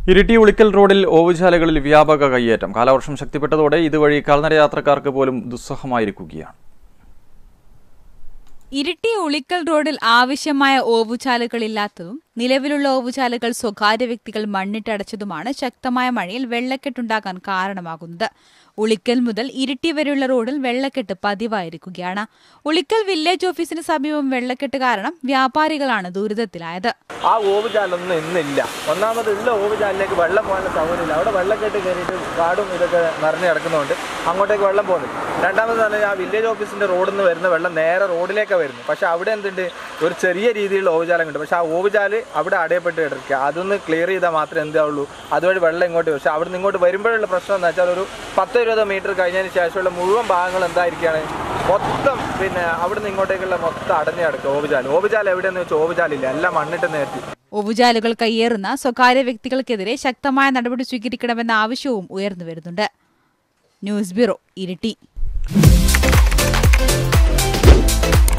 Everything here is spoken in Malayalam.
ഇരിട്ടി ഉളിക്കൽ റോഡിൽ ഓവുചാലുകളിൽ വ്യാപക കയ്യേറ്റം കാലവർഷം ശക്തിപ്പെട്ടതോടെ ഇതുവഴി കാൽനട യാത്രക്കാർക്ക് പോലും ദുസ്സഹമായിരിക്കുകയാണ് ഇരിട്ടി ഉളിക്കൽ റോഡിൽ ആവശ്യമായ ഓവുചാലുകളില്ലാത്തതും നിലവിലുള്ള ഓവുചാലുകൾ സ്വകാര്യ വ്യക്തികൾ മണ്ണിട്ടടച്ചതുമാണ് ശക്തമായ മഴയിൽ വെള്ളക്കെട്ടുണ്ടാകാൻ കാരണമാകുന്നത് ഉളിക്കൽ മുതൽ ഇരിട്ടി വരെയുള്ള റോഡിൽ വെള്ളക്കെട്ട് പതിവായിരിക്കുകയാണ് ഉളിക്കൽ വില്ലേജ് ഓഫീസിന് സമീപം വെള്ളക്കെട്ട് കാരണം വ്യാപാരികളാണ് ദുരിതത്തിലായത് ആ ഓവുചാലൊന്നും ഇന്നില്ല ഒന്നാമത് ഉള്ള ഓവുചാലിലേക്ക് വെള്ളം പോകാനുള്ള സൗകര്യമില്ല അവിടെ വെള്ളക്കെട്ട് കയറിയിട്ട് കാടും ഇതൊക്കെ നിറഞ്ഞു കിടക്കുന്നതുകൊണ്ട് അങ്ങോട്ടേക്ക് വെള്ളം പോകുന്നില്ല രണ്ടാമത് തന്നെ ആ വില്ലേജ് ഓഫീസിന്റെ റോഡിൽ നിന്ന് വരുന്ന വെള്ളം നേരെ റോഡിലേക്കാണ് വരുന്നത് പക്ഷെ അവിടെ എന്തുണ്ട് ഒരു ചെറിയ രീതിയിലുള്ള ഓവുചാലം ഉണ്ട് പക്ഷെ ആ ഓവുചാല് അവിടെ അടയപ്പെട്ട് കിടക്കുക അതൊന്ന് ക്ലിയർ ചെയ്താൽ മാത്രമേ എന്താവുള്ളൂ അതുവഴി വെള്ളം ഇങ്ങോട്ട് വരും പക്ഷെ അവിടെ നിന്ന് ഇങ്ങോട്ട് വരുമ്പോഴുള്ള പ്രശ്നം എന്ന് വെച്ചാൽ ഒരു പത്ത് ഇരുപത് മീറ്റർ കഴിഞ്ഞതിന് ശേഷമുള്ള മുഴുവൻ ഭാഗങ്ങൾ എന്തായിരിക്കുകയാണ് മൊത്തം പിന്നെ അവിടെ നിന്ന് ഇങ്ങോട്ടേക്കുള്ള മൊത്തം അടഞ്ഞു കിടക്കുക ഓവുചാൽ ഓവുചാൽ എവിടെയെന്ന് വെച്ചാൽ ഓവുചാലില്ല എല്ലാം മണ്ണിട്ട് നേരത്തി ഓവുചാലുകൾ കയ്യേറുന്ന സ്വകാര്യ വ്യക്തികൾക്കെതിരെ ശക്തമായ നടപടി സ്വീകരിക്കണമെന്ന ആവശ്യവും ഉയർന്നു വരുന്നുണ്ട് ന്യൂസ് ബ്യൂറോ ഇരിട്ടി